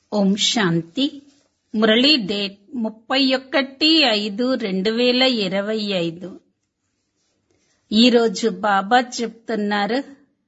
ఓం శాంతి Murali date ముప్పై ఒకటి ఐదు రెండు వేల ఇరవై ఐదు ఈరోజు బాబా చెప్తున్నారు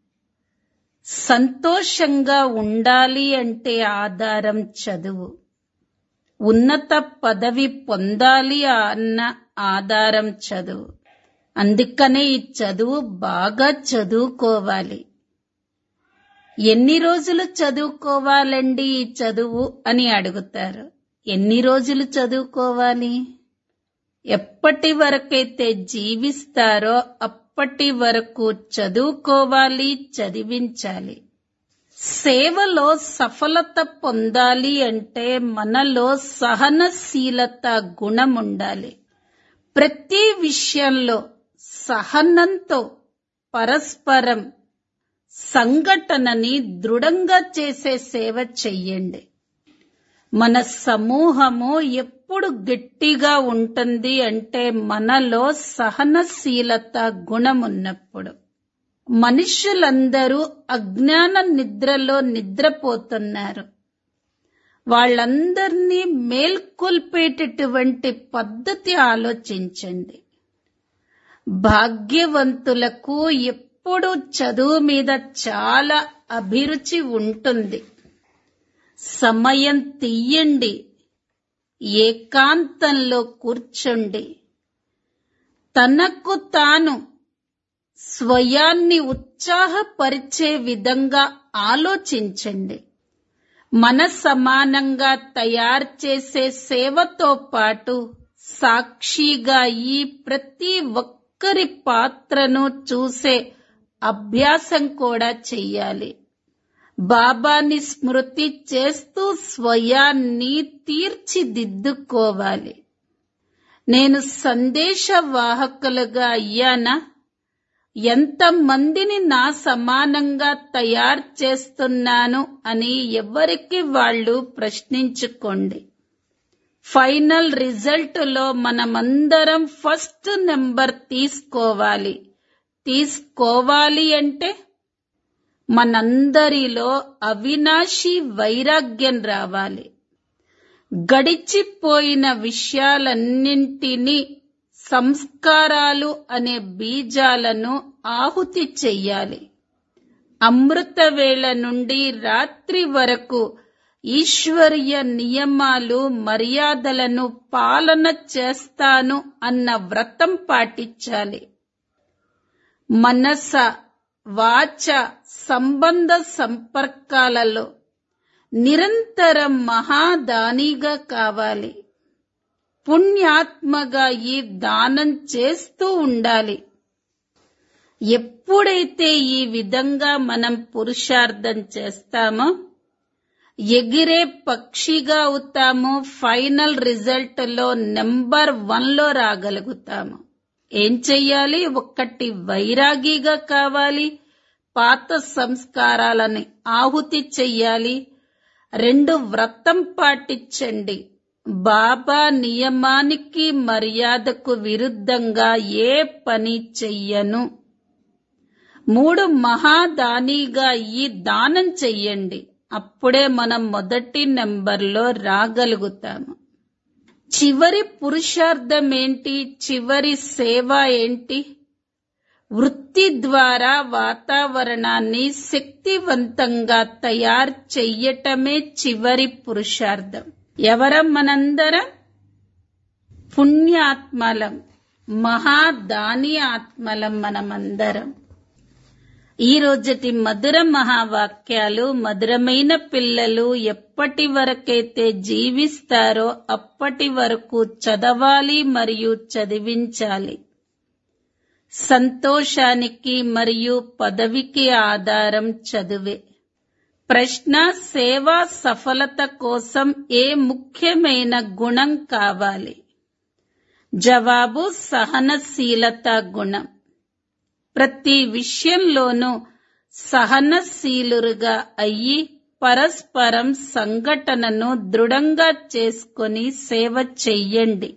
సంతోషంగా ఉండాలి అంటే ఆధారం చదువు ఉన్నత పదవి పొందాలి అన్న ఆధారం చదువు అందుకనే ఈ చదువు బాగా చదువుకోవాలి ఎన్ని రోజులు చదువుకోవాలండి ఈ చదువు అని అడుగుతారు ఎన్ని రోజులు చదువుకోవాలి ఎప్పటి వరకైతే జీవిస్తారో అప్పటి వరకు చదువుకోవాలి చదివించాలి సేవలో సఫలత పొందాలి అంటే మనలో సహనశీలత గుణం ఉండాలి ప్రతి విషయంలో సహనంతో పరస్పరం సంఘటనని దృఢంగా చేసే సేవ చెయ్యండి మన సమూహము ఎప్పుడు గట్టిగా ఉంటుంది అంటే మనలో సహనశీలత గుణమున్నప్పుడు మనుషులందరూ అజ్ఞాన నిద్రలో నిద్రపోతున్నారు వాళ్ళందరినీ మేల్కొల్పేటటువంటి పద్ధతి ఆలోచించండి భాగ్యవంతులకు ఎప్పుడు చదువు మీద చాలా అభిరుచి ఉంటుంది సమయం తీయండి ఏకాంతంలో కూర్చోండి తనకు తాను స్వయాన్ని ఉత్సాహపరిచే విధంగా ఆలోచించండి మన సమానంగా తయారు చేసే సేవతో పాటు సాక్షిగా ఈ ప్రతి ఒక్కరి పాత్రను చూసే అభ్యాసం కూడా చెయ్యాలి బాబాని స్మృతి చేస్తూ స్వయాన్ని తీర్చిదిద్దుకోవాలి నేను సందేశవాహకులుగా అయ్యానా ఎంతమందిని నా సమానంగా తయారు చేస్తున్నాను అని ఎవరికి వాళ్ళు ప్రశ్నించుకోండి ఫైనల్ రిజల్ట్ లో మనమందరం ఫస్ట్ నెంబర్ తీసుకోవాలి తీసుకోవాలి అంటే మనందరిలో అవినాశి వైరాగ్యం రావాలి గడిచిపోయిన విషయాలన్నింటినీ సంస్కారాలు అనే బీజాలను ఆహుతి చెయ్యాలి అమృత వేళ నుండి రాత్రి వరకు ఈశ్వరీయ నియమాలు మర్యాదలను పాలన చేస్తాను అన్న వ్రతం పాటించాలి మనస వాచ సంబంధ సంపర్కాలలో నిరంతరం మహాదానిగా కావాలి పుణ్యాత్మగా ఈ దానం చేస్తూ ఉండాలి ఎప్పుడైతే ఈ విధంగా మనం పురుషార్థం చేస్తామో ఎగిరే పక్షిగా అవుతామో ఫైనల్ రిజల్ట్ లో నెంబర్ వన్ లో రాగలుగుతాము ఏం చెయ్యాలి ఒక్కటి వైరాగిగా కావాలి పాత సంస్కారాలని ఆహుతి చెయ్యాలి రెండు వ్రతం పాటించండి బాబా నియమానికి మర్యాదకు విరుద్ధంగా ఏ పని చెయ్యను మూడు మహాదానిగా ఈ దానం చెయ్యండి అప్పుడే మనం మొదటి నెంబర్లో రాగలుగుతాము చివరి పురుషార్థం ఏంటి చివరి సేవ ఏంటి వృత్తి ద్వారా వాతావరణాన్ని శక్తివంతంగా తయారు చెయ్యటమే చివరి పురుషార్థం ఎవరం మనందరం పుణ్యాత్మలం మహాదాని ఆత్మలం మనమందరం ఈ రోజటి మధుర మహావాక్యాలు మధురమైన పిల్లలు ఎప్పటి వరకైతే జీవిస్తారో అప్పటి వరకు చదవాలి మరియు చదివించాలి సంతోషానికి మరియు పదవికి ఆధారం చదువే ప్రశ్న సేవా సఫలత కోసం ఏ ముఖ్యమైన గుణం కావాలి జవాబు సహనశీలత గుణం ప్రతి విషయంలోనూ సహనశీలురుగా అయ్యి పరస్పరం సంఘటనను దృఢంగా చేసుకొని సేవ చెయ్యండి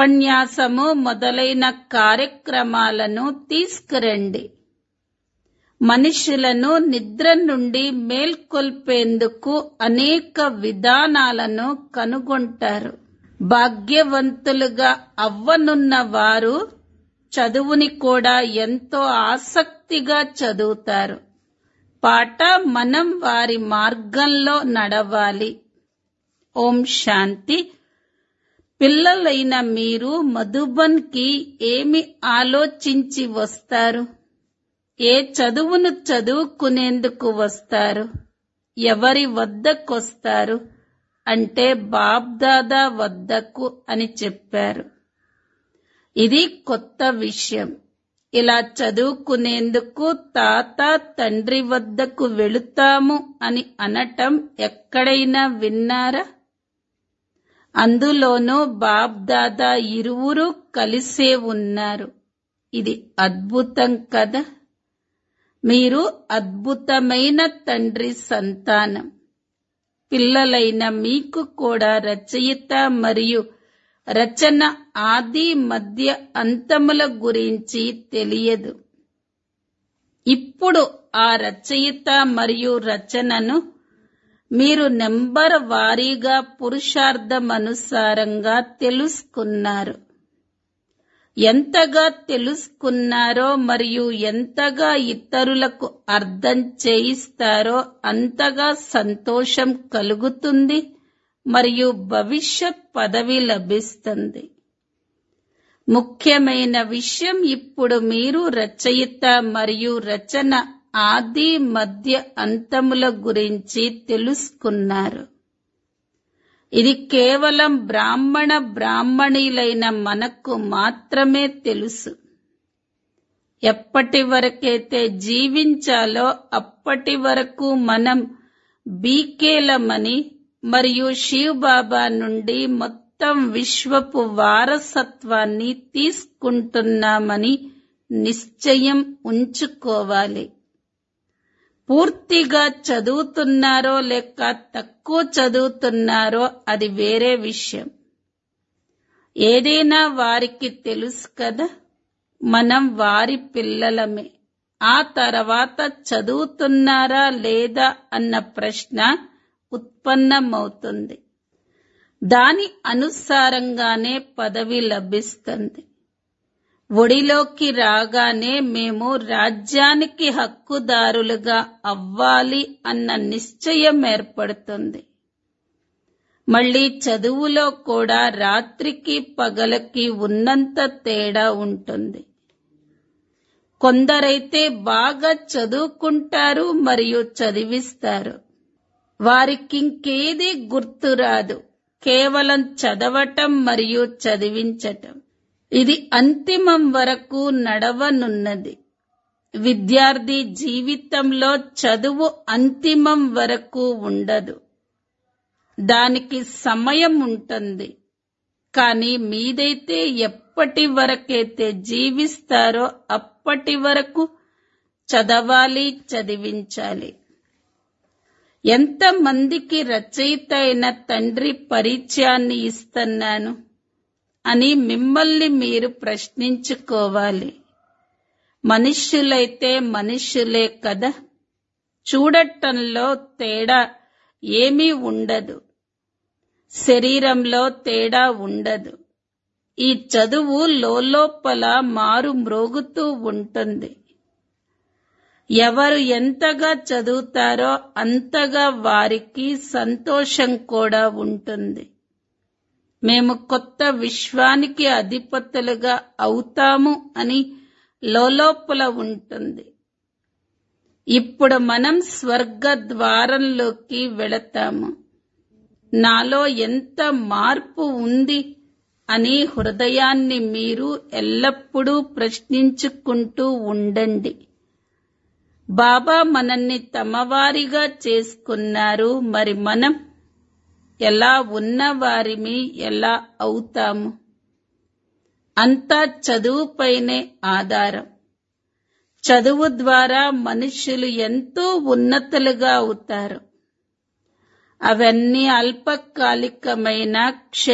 ఉపన్యాసము మొదలైన కార్యక్రమాలను తీసుకురండి మనుషులను నిద్ర నుండి మేల్కొల్పేందుకు అనేక విధానాలను కనుగొంటారు భాగ్యవంతులుగా అవ్వనున్న వారు చదువుని కూడా ఎంతో ఆసక్తిగా చదువుతారు పాట మనం వారి మార్గంలో నడవాలి ఓం శాంతి పిల్లలైన మీరు మధుబన్కి ఏమి ఆలోచించి వస్తారు ఏ చదువును చదువుకునేందుకు వస్తారు ఎవరి వద్దకొస్తారు అంటే బాబ్దాదా వద్దకు అని చెప్పారు ఇది కొత్త విషయం ఇలా చదువుకునేందుకు తాత తండ్రి వద్దకు వెళుతాము అని అనటం ఎక్కడైనా విన్నారా అందులోనూ బాబ్దాదా ఇరువురు కలిసే ఉన్నారు ఇది అద్భుతం కదా మీరు అద్భుతమైన తండ్రి సంతానం పిల్లలైన మీకు కూడా రచయిత మరియు రచన ఆది మధ్య అంతముల గురించి తెలియదు ఇప్పుడు ఆ రచయిత మరియు రచనను మీరు నెంబర్ వారీగా పురుషార్థమనుసారంగా తెలుసుకున్నారు ఎంతగా తెలుసుకున్నారో మరియు ఎంతగా ఇతరులకు అర్థం చేయిస్తారో అంతగా సంతోషం కలుగుతుంది మరియు భవిష్యత్ పదవి లభిస్తుంది ముఖ్యమైన విషయం ఇప్పుడు మీరు రచయిత మరియు రచన ఆది మధ్య అంతముల గురించి తెలుసుకున్నారు ఇది కేవలం బ్రాహ్మణ బ్రాహ్మణీలైన మనకు మాత్రమే తెలుసు ఎప్పటి వరకైతే జీవించాలో అప్పటి వరకు మనం బీకేలమని మరియు శివ్ బాబా నుండి మొత్తం విశ్వపు వారసత్వాన్ని తీసుకుంటున్నామని నిశ్చయం ఉంచుకోవాలి పూర్తిగా చదువుతున్నారో లేక తక్కువ చదువుతున్నారో అది వేరే విషయం ఏదైనా వారికి తెలుసు కదా మనం వారి పిల్లలమే ఆ తర్వాత చదువుతున్నారా లేదా అన్న ప్రశ్న ఉత్పన్నమవుతుంది దాని అనుసారంగానే పదవి లభిస్తుంది ఒడిలోకి రాగానే మేము రాజ్యానికి హక్కుదారులుగా అవ్వాలి అన్న నిశ్చయం ఏర్పడుతుంది మళ్ళీ చదువులో కూడా రాత్రికి పగలకి ఉన్నంత తేడా ఉంటుంది కొందరైతే బాగా చదువుకుంటారు మరియు చదివిస్తారు వారికింకేది గుర్తురాదు కేవలం చదవటం మరియు చదివించటం ఇది అంతిమం వరకు నడవనున్నది విద్యార్థి జీవితంలో చదువు అంతిమం వరకు ఉండదు దానికి సమయం ఉంటుంది కానీ మీదైతే ఎప్పటి వరకైతే జీవిస్తారో అప్పటి వరకు చదవాలి చదివించాలి ఎంతమందికి రచయిత అయిన తండ్రి పరిచయాన్ని ఇస్తున్నాను అని మిమ్మల్ని మీరు ప్రశ్నించుకోవాలి మనుష్యులైతే మనుష్యులే కదా చూడటంలో తేడా ఏమీ ఉండదు శరీరంలో తేడా ఉండదు ఈ చదువు లోపల మారు మ్రోగుతూ ఉంటుంది ఎవరు ఎంతగా చదువుతారో అంతగా వారికి సంతోషం కూడా ఉంటుంది మేము కొత్త విశ్వానికి అధిపతులుగా అవుతాము అని లోపల ఉంటుంది ఇప్పుడు మనం స్వర్గ ద్వారంలోకి వెళతాము నాలో ఎంత మార్పు ఉంది అని హృదయాన్ని మీరు ఎల్లప్పుడూ ప్రశ్నించుకుంటూ ఉండండి బాబా మనల్ని తమవారిగా చేసుకున్నారు మరి మనం ఎలా ఉన్నవారిమి ఎలా అవుతాము అంతా చదువుపైనే ఆధారం చదువు ద్వారా మనుషులు ఎంతో ఉన్నతులుగా అవుతారు అవన్నీ అల్పకాలికమైన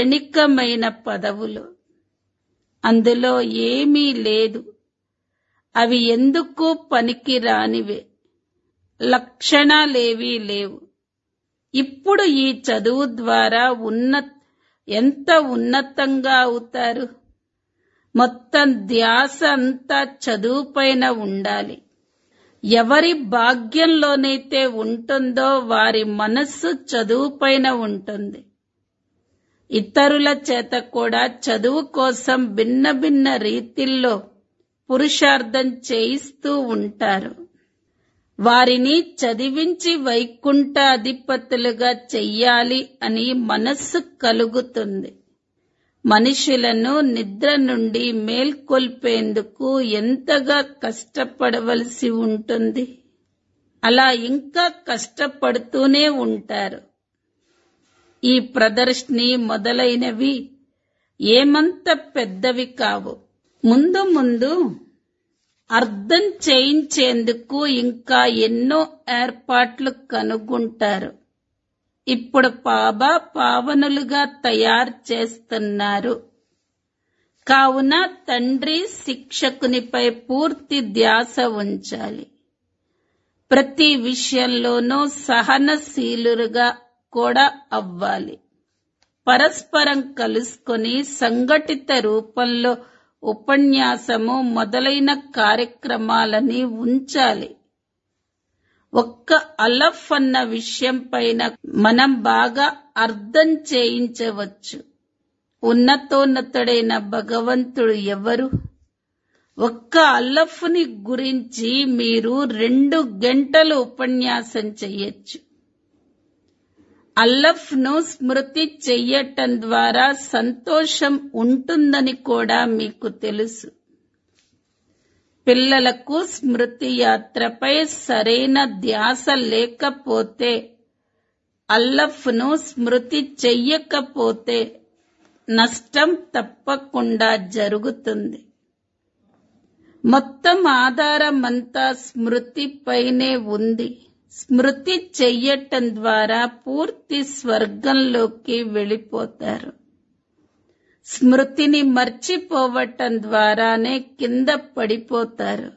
క్షణికమైన పదవులు అందులో ఏమీ లేదు అవి ఎందుకు పనికిరానివే లక్షణాలేవీ లేవు ఇప్పుడు ఈ చదువు ద్వారా ఉన్న ఎంత ఉన్నతంగా అవుతారు మొత్తం ధ్యాస అంతా చదువుపైన ఉండాలి ఎవరి భాగ్యంలోనైతే ఉంటుందో వారి మనస్సు చదువుపైన ఉంటుంది ఇతరుల చేత కూడా చదువు కోసం భిన్న భిన్న రీతిల్లో పురుషార్థం చేయిస్తూ ఉంటారు వారిని చదివించి వైకుంఠ అధిపతులుగా చెయ్యాలి అని మనస్సు కలుగుతుంది మనుషులను నిద్ర నుండి మేల్కొల్పేందుకు ఎంతగా కష్టపడవలసి ఉంటుంది అలా ఇంకా కష్టపడుతూనే ఉంటారు ఈ ప్రదర్శని మొదలైనవి ఏమంత పెద్దవి కావు ముందు ముందు అర్థం చేయించేందుకు ఇంకా ఎన్నో ఏర్పాట్లు కనుగొంటారు ఇప్పుడు బాబా పావనులుగా తయారు చేస్తున్నారు కావున తండ్రి శిక్షకునిపై పూర్తి ధ్యాస ఉంచాలి ప్రతి విషయంలోనూ సహనశీలుగా కూడా అవ్వాలి పరస్పరం కలుసుకొని సంఘటిత రూపంలో ఉపన్యాసము మొదలైన కార్యక్రమాలని ఉంచాలి ఒక్క అలఫ్ అన్న విషయం పైన మనం బాగా అర్థం చేయించవచ్చు ఉన్నతోన్నతుడైన భగవంతుడు ఎవరు ఒక్క అల్లఫ్ని గురించి మీరు రెండు గంటలు ఉపన్యాసం చెయ్యొచ్చు అల్లఫ్ను స్మృతి చెయ్యటం ద్వారా సంతోషం ఉంటుందని కూడా మీకు తెలుసు పిల్లలకు స్మృతి యాత్రపై సరైన ధ్యాస లేకపోతే అల్లఫ్ను స్మృతి చెయ్యకపోతే నష్టం తప్పకుండా జరుగుతుంది మొత్తం ఆధారమంతా స్మృతిపైనే ఉంది స్మృతి చెయ్యటం ద్వారా పూర్తి స్వర్గంలోకి వెళ్ళిపోతారు స్మృతిని మర్చిపోవటం ద్వారానే కింద పడిపోతారు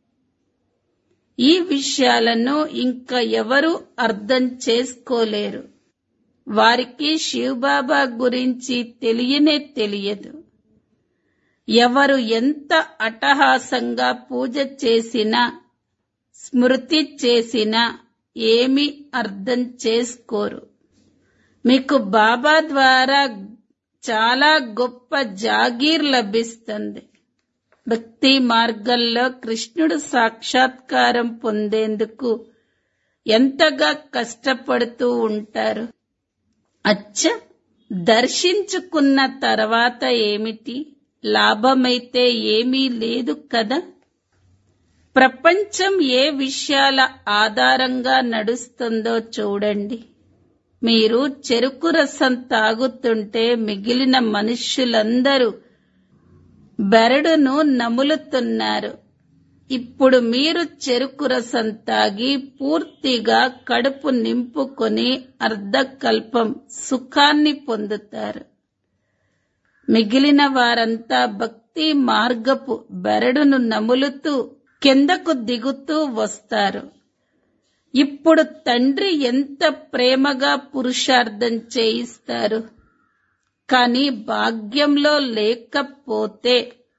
ఈ విషయాలను ఇంకా ఎవరు అర్థం చేసుకోలేరు వారికి శివబాబా గురించి తెలియనే తెలియదు ఎవరు ఎంత అట్టహాసంగా పూజ చేసినా స్మృతి చేసినా ఏమీ అర్థం చేసుకోరు మీకు బాబా ద్వారా చాలా గొప్ప జాగీర్ లభిస్తుంది భక్తి మార్గంలో కృష్ణుడు సాక్షాత్కారం పొందేందుకు ఎంతగా కష్టపడుతూ ఉంటారు అచ్చ దర్శించుకున్న తర్వాత ఏమిటి లాభమైతే ఏమీ లేదు కదా ప్రపంచం ఏ విషయాల ఆధారంగా నడుస్తుందో చూడండి మీరు చెరుకు రసం తాగుతుంటే మిగిలిన మనుష్యులందరూ బెరడును నములుతున్నారు ఇప్పుడు మీరు చెరుకు రసం తాగి పూర్తిగా కడుపు నింపుకొని అర్ధకల్పం సుఖాన్ని పొందుతారు మిగిలిన వారంతా భక్తి మార్గపు బెరడును నములుతూ కిందకు దిగుతూ వస్తారు ఇప్పుడు తండ్రి ఎంత ప్రేమగా పురుషార్థం చేయిస్తారు కానీ భాగ్యంలో లేకపోతే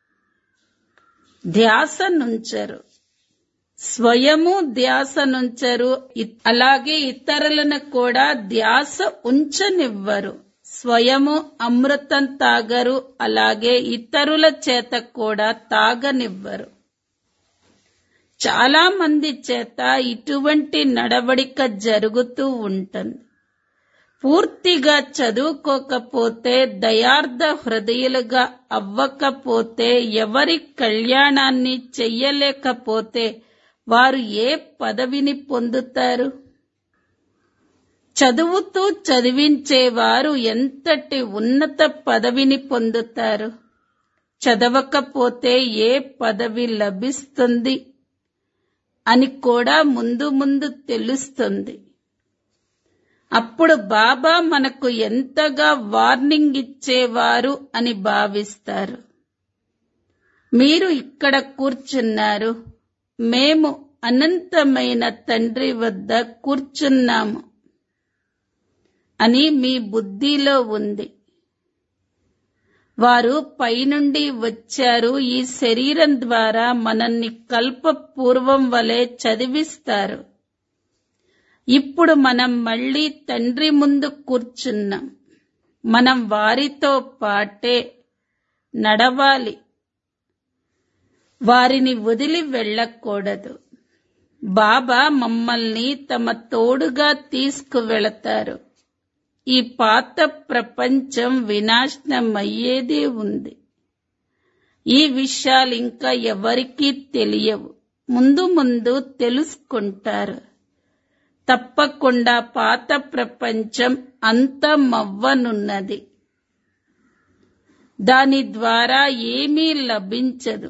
ధ్యాస నుంచరు స్వయము ధ్యాస నుంచరు ఇ- అలాగే ఇతరులను కూడా ధ్యాస ఉంచనివ్వరు స్వయము అమృతం తాగరు అలాగే ఇతరుల చేత కూడా తాగనివ్వరు చాలా మంది చేత ఇటువంటి నడవడిక జరుగుతూ ఉంటుంది పూర్తిగా చదువుకోకపోతే దయార్థ హృదయులుగా అవ్వకపోతే ఎవరి కళ్యాణాన్ని చెయ్యలేకపోతే వారు ఏ పదవిని పొందుతారు చదువుతూ చదివించేవారు ఎంతటి ఉన్నత పదవిని పొందుతారు చదవకపోతే ఏ పదవి లభిస్తుంది అని కూడా ముందు ముందు తెలుస్తుంది అప్పుడు బాబా మనకు ఎంతగా వార్నింగ్ ఇచ్చేవారు అని భావిస్తారు మీరు ఇక్కడ కూర్చున్నారు మేము అనంతమైన తండ్రి వద్ద కూర్చున్నాము అని మీ బుద్ధిలో ఉంది వారు పైనుండి వచ్చారు ఈ శరీరం ద్వారా మనల్ని కల్పపూర్వం వలె చదివిస్తారు ఇప్పుడు మనం మళ్ళీ తండ్రి ముందు కూర్చున్నాం మనం వారితో పాటే నడవాలి వారిని వదిలి వెళ్ళకూడదు బాబా మమ్మల్ని తమ తోడుగా తీసుకువెళతారు ఈ పాత ప్రపంచం వినాశనం అయ్యేదే ఉంది ఈ విషయాలు ఇంకా ఎవరికీ తెలియవు ముందు ముందు తెలుసుకుంటారు తప్పకుండా పాత ప్రపంచం అంతమవ్వనున్నది దాని ద్వారా ఏమీ లభించదు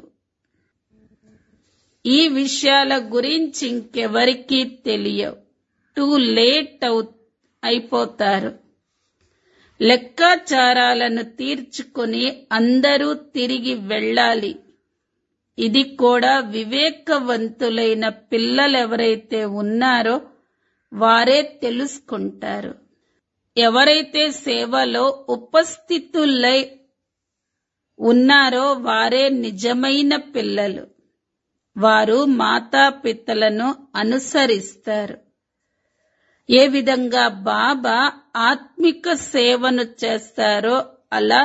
ఈ విషయాల గురించి ఇంకెవరికీ తెలియవు టూ లేట్ అవు అయిపోతారు లెక్కాచారాలను తీర్చుకొని అందరూ తిరిగి వెళ్ళాలి ఇది కూడా వివేకవంతులైన పిల్లలెవరైతే ఉన్నారో వారే తెలుసుకుంటారు ఎవరైతే సేవలో ఉపస్థితులై ఉన్నారో వారే నిజమైన పిల్లలు వారు మాతాపితలను అనుసరిస్తారు ఏ విధంగా బాబా ఆత్మిక సేవను చేస్తారో అలా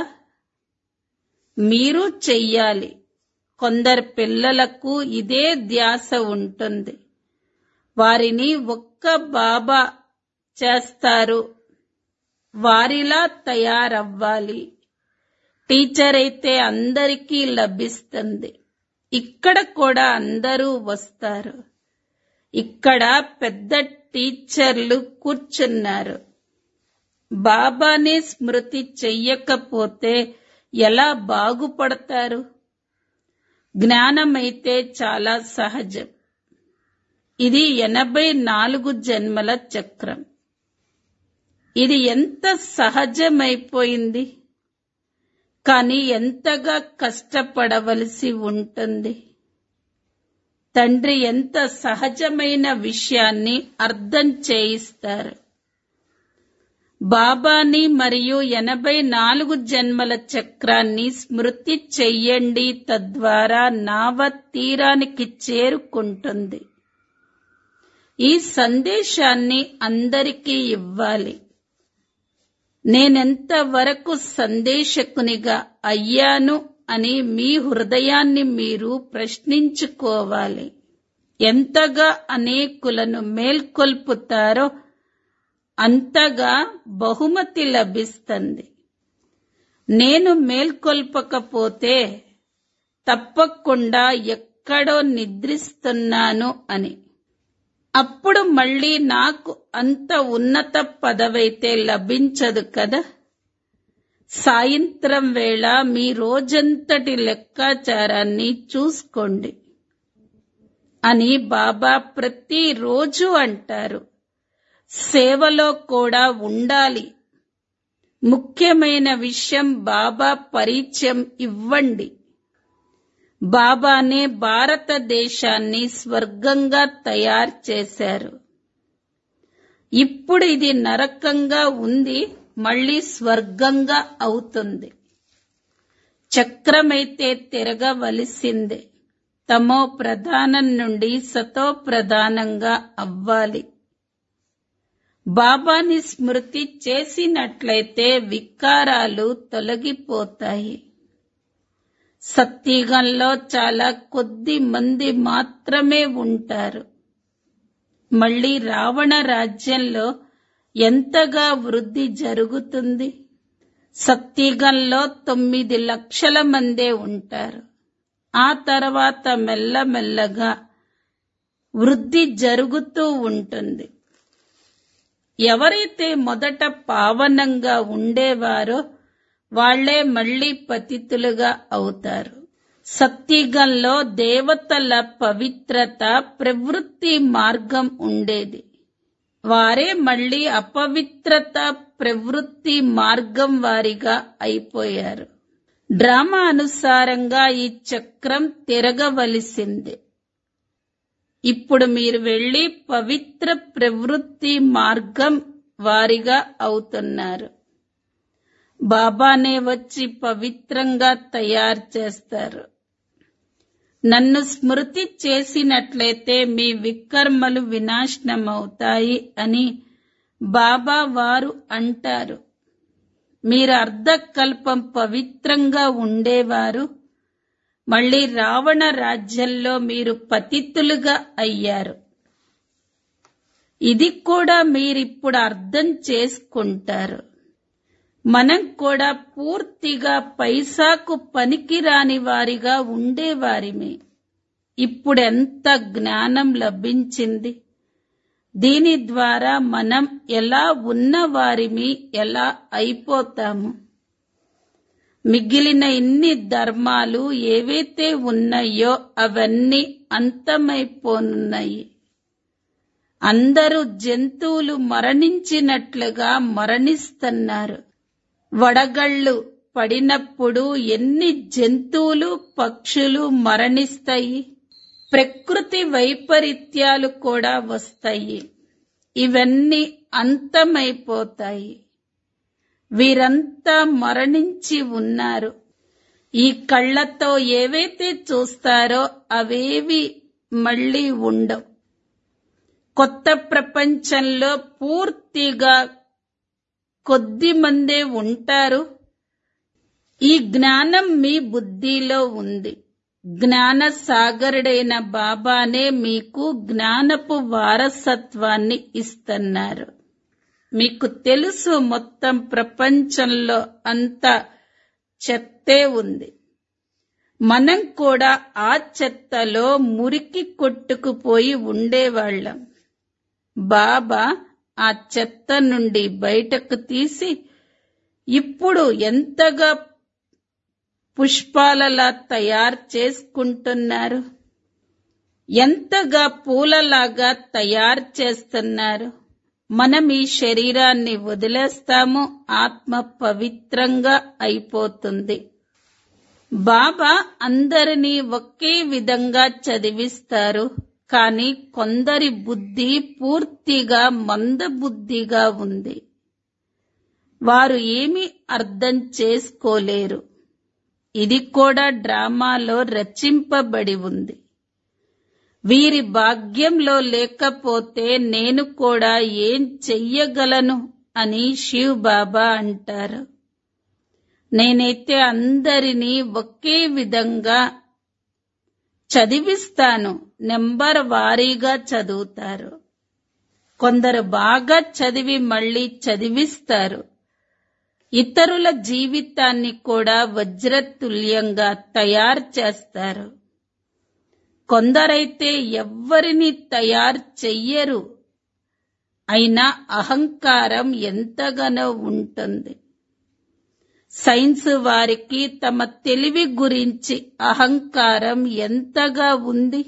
మీరు చెయ్యాలి కొందరు పిల్లలకు ఇదే ధ్యాస ఉంటుంది వారిని ఒక్క బాబా చేస్తారు వారిలా తయారవ్వాలి టీచర్ అయితే అందరికీ లభిస్తుంది ఇక్కడ కూడా అందరూ వస్తారు ఇక్కడ పెద్ద టీచర్లు కూర్చున్నారు బాబానే స్మృతి చెయ్యకపోతే ఎలా బాగుపడతారు జ్ఞానమైతే చాలా సహజం ఇది ఎనభై నాలుగు జన్మల చక్రం ఇది ఎంత సహజమైపోయింది కానీ ఎంతగా కష్టపడవలసి ఉంటుంది తండ్రి ఎంత సహజమైన విషయాన్ని అర్థం చేయిస్తారు బాబాని మరియు ఎనభై నాలుగు జన్మల చక్రాన్ని స్మృతి చెయ్యండి తద్వారా నావ తీరానికి చేరుకుంటుంది ఈ సందేశాన్ని అందరికీ ఇవ్వాలి నేనెంత వరకు సందేశకునిగా అయ్యాను అని మీ హృదయాన్ని మీరు ప్రశ్నించుకోవాలి ఎంతగా అనేకులను మేల్కొల్పుతారో అంతగా బహుమతి లభిస్తుంది నేను మేల్కొల్పకపోతే తప్పకుండా ఎక్కడో నిద్రిస్తున్నాను అని అప్పుడు మళ్ళీ నాకు అంత ఉన్నత పదవైతే లభించదు కదా సాయంత్రం వేళ మీ రోజంతటి లెక్కాచారాన్ని చూసుకోండి అని బాబా ప్రతిరోజు అంటారు సేవలో కూడా ఉండాలి ముఖ్యమైన విషయం బాబా పరిచయం ఇవ్వండి బాబానే భారతదేశాన్ని స్వర్గంగా తయారు చేశారు ఇప్పుడు ఇది నరకంగా ఉంది మళ్ళీ స్వర్గంగా అవుతుంది చక్రమైతే తిరగవలసిందే తమో ప్రధానం నుండి సతో ప్రధానంగా అవ్వాలి బాబాని స్మృతి చేసినట్లయితే వికారాలు తొలగిపోతాయి సత్యుగంలో చాలా కొద్ది మంది మాత్రమే ఉంటారు మళ్ళీ రావణ రాజ్యంలో ఎంతగా వృద్ధి జరుగుతుంది సత్యుగంలో తొమ్మిది లక్షల మందే ఉంటారు ఆ తర్వాత మెల్లమెల్లగా వృద్ధి జరుగుతూ ఉంటుంది ఎవరైతే మొదట పావనంగా ఉండేవారో వాళ్లే మళ్లీ పతితులుగా అవుతారు సత్యుగంలో దేవతల పవిత్రత ప్రవృత్తి మార్గం ఉండేది వారే మళ్లీ అపవిత్రత ప్రవృత్తి మార్గం వారిగా అయిపోయారు డ్రామా అనుసారంగా ఈ చక్రం తిరగవలసింది ఇప్పుడు మీరు వెళ్లి పవిత్ర ప్రవృత్తి మార్గం వారిగా అవుతున్నారు బాబానే వచ్చి పవిత్రంగా తయారు చేస్తారు నన్ను స్మృతి చేసినట్లయితే మీ వికర్మలు వినాశనమవుతాయి అని బాబా వారు అంటారు మీరు అర్ధకల్పం పవిత్రంగా ఉండేవారు మళ్ళీ రావణ రాజ్యంలో మీరు పతితులుగా అయ్యారు ఇది కూడా మీరిప్పుడు అర్థం చేసుకుంటారు మనం కూడా పూర్తిగా పైసాకు పనికిరాని వారిగా ఉండేవారిమే ఇప్పుడెంత జ్ఞానం లభించింది దీని ద్వారా మనం ఎలా ఉన్నవారిమి ఎలా అయిపోతాము మిగిలిన ఇన్ని ధర్మాలు ఏవైతే ఉన్నాయో అవన్నీ అంతమైపోనున్నాయి అందరూ జంతువులు మరణించినట్లుగా మరణిస్తున్నారు వడగళ్ళు పడినప్పుడు ఎన్ని జంతువులు పక్షులు మరణిస్తాయి ప్రకృతి వైపరీత్యాలు కూడా వస్తాయి ఇవన్నీ అంతమైపోతాయి వీరంతా మరణించి ఉన్నారు ఈ కళ్ళతో ఏవైతే చూస్తారో అవేవి మళ్ళీ ఉండవు కొత్త ప్రపంచంలో పూర్తిగా కొద్ది మందే ఉంటారు ఈ జ్ఞానం మీ బుద్ధిలో ఉంది జ్ఞాన సాగరుడైన బాబానే మీకు జ్ఞానపు వారసత్వాన్ని ఇస్తున్నారు మీకు తెలుసు మొత్తం ప్రపంచంలో అంత చెత్తే ఉంది మనం కూడా ఆ చెత్తలో మురికి కొట్టుకుపోయి ఉండేవాళ్ళం బాబా ఆ చెత్త నుండి బయటకు తీసి ఇప్పుడు ఎంతగా పుష్పాలలా తయారు చేసుకుంటున్నారు ఎంతగా పూలలాగా తయారు చేస్తున్నారు మనం ఈ శరీరాన్ని వదిలేస్తాము ఆత్మ పవిత్రంగా అయిపోతుంది బాబా అందరినీ ఒకే విధంగా చదివిస్తారు కానీ కొందరి బుద్ధి పూర్తిగా మందబుద్ధిగా ఉంది వారు ఏమీ అర్థం చేసుకోలేరు ఇది కూడా డ్రామాలో రచింపబడి ఉంది వీరి భాగ్యంలో లేకపోతే నేను కూడా ఏం చెయ్యగలను అని శివ్ బాబా అంటారు నేనైతే అందరినీ ఒకే విధంగా చదివిస్తాను నెంబర్ వారీగా చదువుతారు కొందరు బాగా చదివి మళ్ళీ చదివిస్తారు ఇతరుల జీవితాన్ని కూడా వజ్రతుల్యంగా తయారు చేస్తారు కొందరైతే ఎవ్వరిని తయారు చెయ్యరు అయినా అహంకారం ఎంతగానో ఉంటుంది సైన్స్ వారికి తమ తెలివి గురించి అహంకారం ఎంతగా ఉంది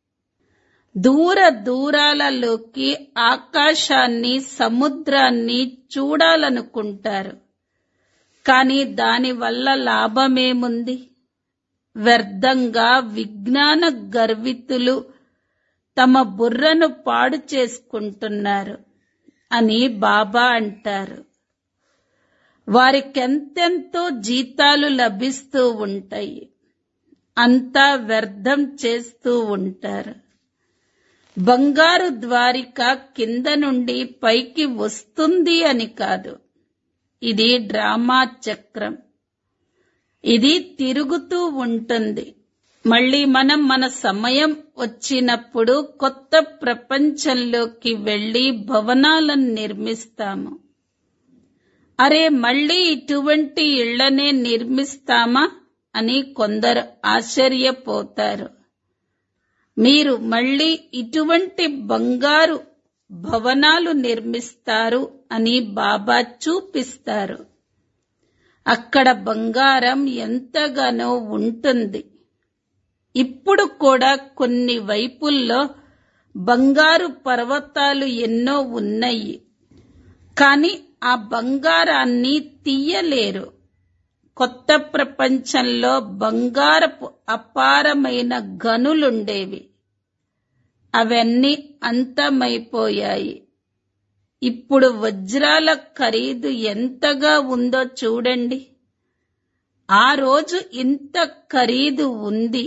దూర దూరాలలోకి ఆకాశాన్ని సముద్రాన్ని చూడాలనుకుంటారు కానీ దానివల్ల లాభమేముంది వ్యర్థంగా విజ్ఞాన గర్వితులు తమ బుర్రను పాడు చేసుకుంటున్నారు అని బాబా అంటారు వారికెంతెంతో జీతాలు లభిస్తూ ఉంటాయి అంతా వ్యర్థం చేస్తూ ఉంటారు బంగారు ద్వారిక కింద నుండి పైకి వస్తుంది అని కాదు ఇది డ్రామా చక్రం ఇది తిరుగుతూ ఉంటుంది మళ్ళీ మనం మన సమయం వచ్చినప్పుడు కొత్త ప్రపంచంలోకి వెళ్లి భవనాలను నిర్మిస్తాము అరే మళ్ళీ ఇటువంటి ఇళ్లనే నిర్మిస్తామా అని కొందరు ఆశ్చర్యపోతారు మీరు మళ్ళీ ఇటువంటి బంగారు భవనాలు నిర్మిస్తారు అని బాబా చూపిస్తారు అక్కడ బంగారం ఎంతగానో ఉంటుంది ఇప్పుడు కూడా కొన్ని వైపుల్లో బంగారు పర్వతాలు ఎన్నో ఉన్నాయి కానీ ఆ బంగారాన్ని తీయలేరు కొత్త ప్రపంచంలో బంగారపు అపారమైన గనులుండేవి అవన్నీ అంతమైపోయాయి ఇప్పుడు వజ్రాల ఖరీదు ఎంతగా ఉందో చూడండి ఆ రోజు ఇంత ఖరీదు ఉంది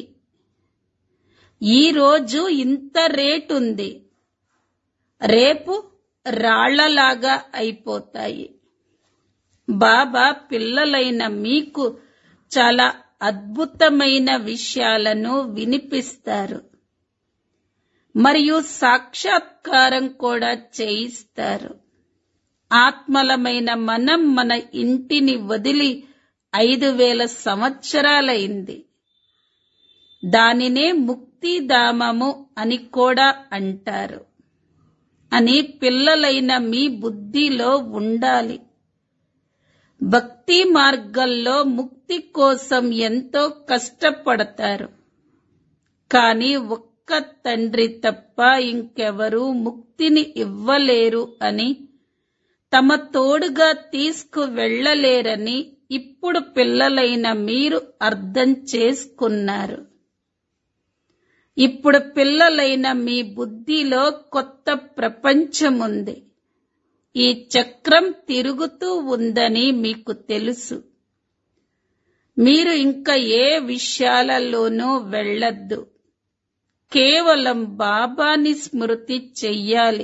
ఈ రోజు ఇంత రేటు ఉంది రేపు రాళ్లలాగా అయిపోతాయి బాబా పిల్లలైన మీకు చాలా అద్భుతమైన విషయాలను వినిపిస్తారు మరియు సాక్షాత్కారం కూడా చేయిస్తారు ఆత్మలమైన మనం మన ఇంటిని వదిలి ఐదు వేల సంవత్సరాలైంది దానినే ముక్తిధామము అని కూడా అంటారు అని పిల్లలైన మీ బుద్ధిలో ఉండాలి భక్తి మార్గంలో ముక్తి కోసం ఎంతో కష్టపడతారు కానీ ఒక్క తండ్రి తప్ప ఇంకెవరూ ముక్తిని ఇవ్వలేరు అని తమ తోడుగా తీసుకు వెళ్ళలేరని ఇప్పుడు పిల్లలైన మీరు అర్థం చేసుకున్నారు ఇప్పుడు పిల్లలైన మీ బుద్ధిలో కొత్త ప్రపంచముంది ఈ చక్రం తిరుగుతూ ఉందని మీకు తెలుసు మీరు ఇంకా ఏ విషయాలలోనూ వెళ్ళొద్దు కేవలం బాబాని స్మృతి చెయ్యాలి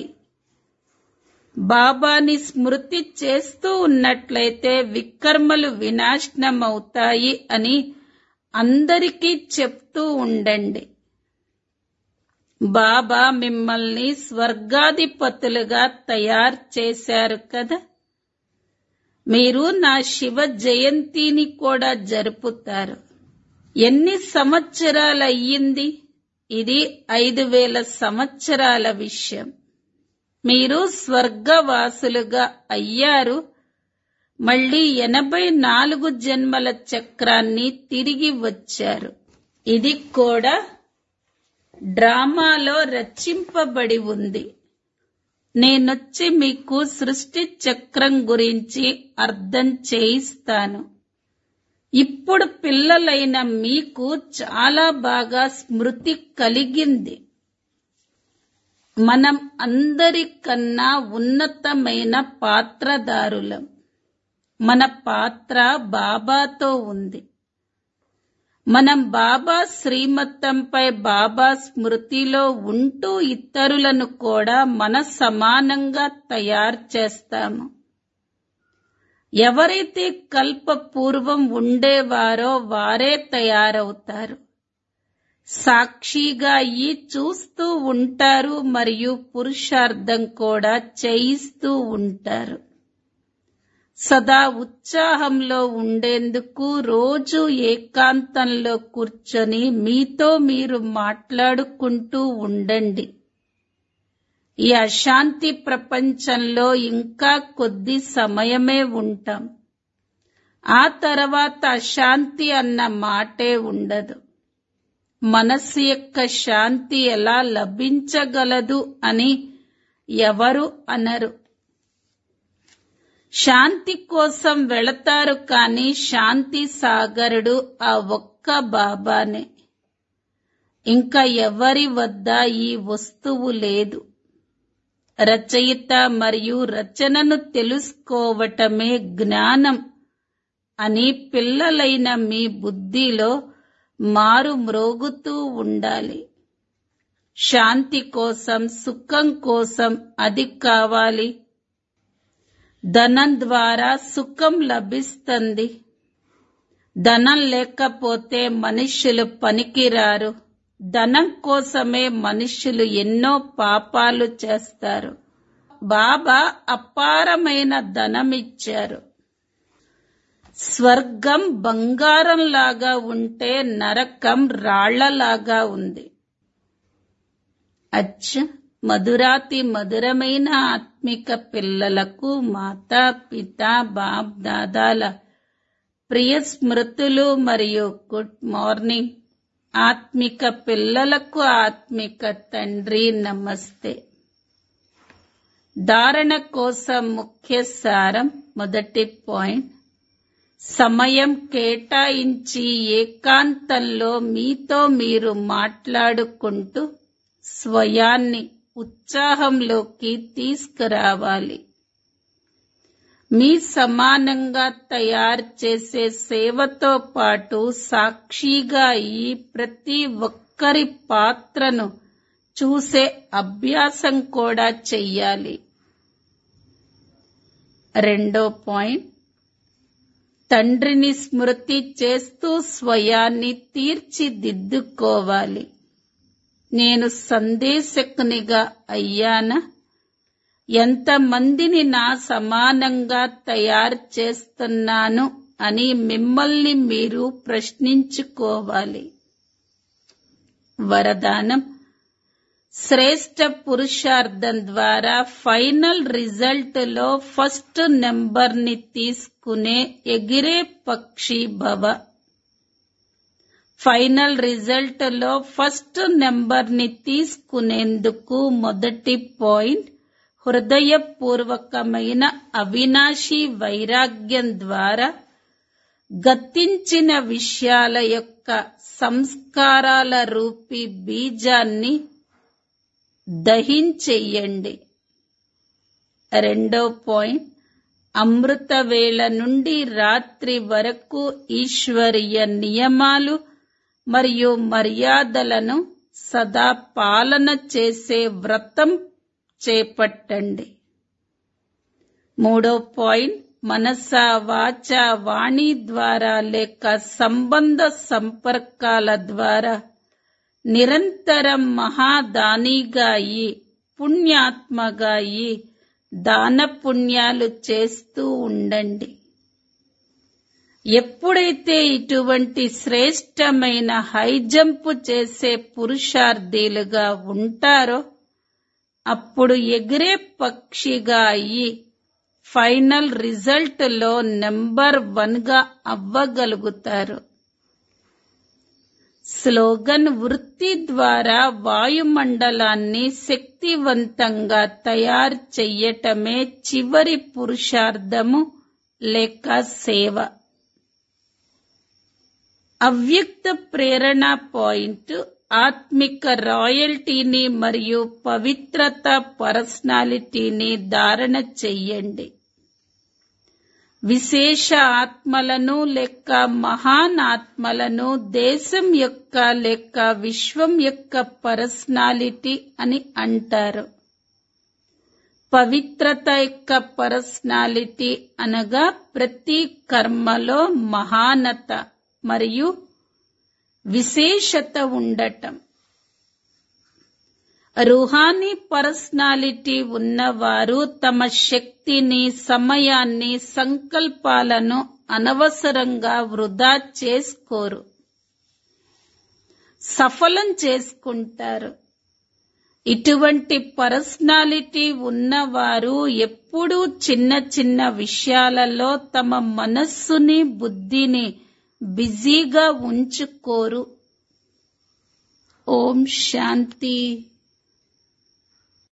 బాబాని స్మృతి చేస్తూ ఉన్నట్లయితే వికర్మలు వినాశనమవుతాయి అని అందరికీ చెప్తూ ఉండండి బాబా మిమ్మల్ని స్వర్గాధిపతులుగా తయారు చేశారు కదా మీరు నా శివ జయంతిని కూడా జరుపుతారు ఎన్ని సంవత్సరాలయ్యింది ఇది ఐదు వేల సంవత్సరాల విషయం మీరు స్వర్గవాసులుగా అయ్యారు మళ్ళీ ఎనభై నాలుగు జన్మల చక్రాన్ని తిరిగి వచ్చారు ఇది కూడా డ్రామాలో రచింపబడి ఉంది నేనొచ్చి మీకు సృష్టి చక్రం గురించి అర్థం చేయిస్తాను ఇప్పుడు పిల్లలైన మీకు చాలా బాగా స్మృతి కలిగింది మనం అందరికన్నా ఉన్నతమైన పాత్రదారులం మన పాత్ర బాబాతో ఉంది మనం బాబా శ్రీమతంపై బాబా స్మృతిలో ఉంటూ ఇతరులను కూడా మన సమానంగా తయారు చేస్తాము ఎవరైతే కల్ప పూర్వం ఉండేవారో వారే తయారవుతారు సాక్షిగా అయ్యి చూస్తూ ఉంటారు మరియు పురుషార్థం కూడా చేయిస్తూ ఉంటారు సదా ఉత్సాహంలో ఉండేందుకు రోజు ఏకాంతంలో కూర్చొని మీతో మీరు మాట్లాడుకుంటూ ఉండండి ఈ అశాంతి ప్రపంచంలో ఇంకా కొద్ది సమయమే ఉంటాం ఆ తర్వాత అశాంతి అన్న మాటే ఉండదు మనస్సు యొక్క శాంతి ఎలా లభించగలదు అని ఎవరు అనరు శాంతి కోసం వెళతారు కానీ శాంతి సాగరుడు ఆ ఒక్క బాబానే ఇంకా ఎవరి వద్ద ఈ వస్తువు లేదు రచయిత మరియు రచనను తెలుసుకోవటమే జ్ఞానం అని పిల్లలైన మీ బుద్ధిలో మారు మ్రోగుతూ ఉండాలి శాంతి కోసం సుఖం కోసం అది కావాలి ధనం ద్వారా సుఖం లభిస్తుంది ధనం లేకపోతే మనుష్యులు పనికిరారు ధనం కోసమే మనుష్యులు ఎన్నో పాపాలు చేస్తారు బాబా అపారమైన ధనం ఇచ్చారు స్వర్గం బంగారంలాగా ఉంటే నరకం రాళ్లలాగా ఉంది అచ్చ మధురాతి మధురమైన ఆత్మిక పిల్లలకు మాతా పిత బాప్ దాదాల ప్రియ స్మృతులు మరియు గుడ్ మార్నింగ్ ఆత్మిక పిల్లలకు ఆత్మిక తండ్రి నమస్తే ధారణ కోసం ముఖ్య సారం మొదటి పాయింట్ సమయం కేటాయించి ఏకాంతంలో మీతో మీరు మాట్లాడుకుంటూ స్వయాన్ని ఉత్సాహంలోకి తీసుకురావాలి మీ సమానంగా తయారు చేసే సేవతో పాటు సాక్షిగా ఈ ప్రతి ఒక్కరి పాత్రను చూసే అభ్యాసం కూడా చెయ్యాలి రెండో పాయింట్ తండ్రిని స్మృతి చేస్తూ స్వయాన్ని తీర్చిదిద్దుకోవాలి నేను సందేశకునిగా అయ్యానా ఎంతమందిని నా సమానంగా తయారు చేస్తున్నాను అని మిమ్మల్ని మీరు ప్రశ్నించుకోవాలి వరదానం శ్రేష్ట పురుషార్థం ద్వారా ఫైనల్ రిజల్ట్ లో ఫస్ట్ నెంబర్ ని తీసుకునే ఎగిరే పక్షి భవ ఫైనల్ రిజల్ట్ లో ఫస్ట్ నెంబర్ ని తీసుకునేందుకు మొదటి పాయింట్ హృదయపూర్వకమైన అవినాశి వైరాగ్యం ద్వారా గతించిన విషయాల యొక్క సంస్కారాల రూపీ బీజాన్ని దహించెయ్యండి రెండో పాయింట్ అమృత వేళ నుండి రాత్రి వరకు ఈశ్వరీయ నియమాలు మరియు మర్యాదలను సదా పాలన చేసే వ్రతం చేపట్టండి మూడో పాయింట్ మనస వాచ వాణి ద్వారా లేక సంబంధ సంపర్కాల ద్వారా నిరంతరం మహాదానిగా అయి పుణ్యాత్మగా అయి దాన పుణ్యాలు చేస్తూ ఉండండి ఎప్పుడైతే ఇటువంటి శ్రేష్టమైన హై జంప్ చేసే పురుషార్థీలుగా ఉంటారో అప్పుడు ఎగిరే పక్షిగా అయ్యి ఫైనల్ రిజల్ట్ లో నెంబర్ వన్ గా అవ్వగలుగుతారు స్లోగన్ వృత్తి ద్వారా వాయుమండలాన్ని శక్తివంతంగా తయారు చెయ్యటమే చివరి పురుషార్థము లేక సేవ అవ్యక్త ప్రేరణ పాయింట్ ఆత్మిక రాయల్టీని మరియు పవిత్రత పర్సనాలిటీని ధారణ చెయ్యండి విశేష ఆత్మలను లేక మహాన్ ఆత్మలను దేశం యొక్క లేక విశ్వం యొక్క పర్సనాలిటీ అని అంటారు పవిత్రత యొక్క పర్సనాలిటీ అనగా ప్రతి కర్మలో మహానత మరియు విశేషత ఉండటం రుహానీ పర్సనాలిటీ ఉన్నవారు తమ శక్తిని సమయాన్ని సంకల్పాలను అనవసరంగా వృధా చేసుకోరు సఫలం చేసుకుంటారు ఇటువంటి పర్సనాలిటీ ఉన్నవారు ఎప్పుడూ చిన్న చిన్న విషయాలలో తమ మనస్సుని బుద్ధిని బిజీగా ఉంచుకోరు ఓం శాంతి